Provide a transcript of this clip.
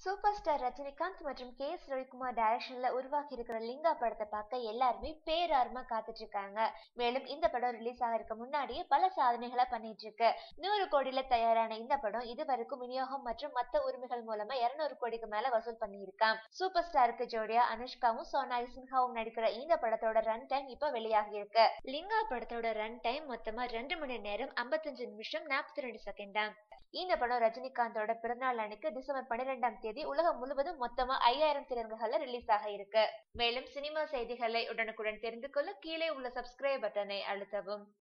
super star Rajinikanth மற்றும் K S Ravikumar டைரக்ஷன்ல உருவாக்கி இருக்கிற லிங்கா படத்தை பார்க்க எல்லாருமே பேரார்வமா காத்துட்டு இருக்காங்க மேலும் இந்த படம் ரிலீஸ் ஆகிறதுக்கு முன்னாடியே பல சாதனைகளை பண்ணிட்டு இருக்கு நூறு கோடியில தயாரான இந்த படம் இதுவரைக்கும் விநியோகம் மற்றும் மத்த உரிமைகள் மூலமா இருநூறு கோடிக்கு மேல வசூல் பண்ணியிருக்கான் சூப்பர் ஸ்டாருக்கு ஜோடியா அனுஷ்காவும் சோனாலி சின்ஹாவும் நடிக்கிற இந்த படத்தோட ரன் டைம் இப்ப வெளியாகி இருக்கு லிங்கா படத்தோட ரன் டைம் மொத்தமா ரெண்டு மணி நேரம் ஐம்பத்தஞ்சு நிமிஷம் நாற்பத்தி ரெண்டு செகண்ட் தான் இந்த படம் ரஜினிகாந்தோட பிறந்தநாள் அன்னைக்கு டிசம்பர் பன்னிரெண்டாம் தேதி உலகம் முழுவதும் மொத்தமா ஐயாயிரம் திறன்கள்ல ரிலீஸ் ஆக இருக்கு மேலும் சினிமா செய்திகளை உடனுக்குடன் தெரிந்து கொள்ள கீழே உள்ள சப்ஸ்கிரைப் பட்டனை அழுத்தவும்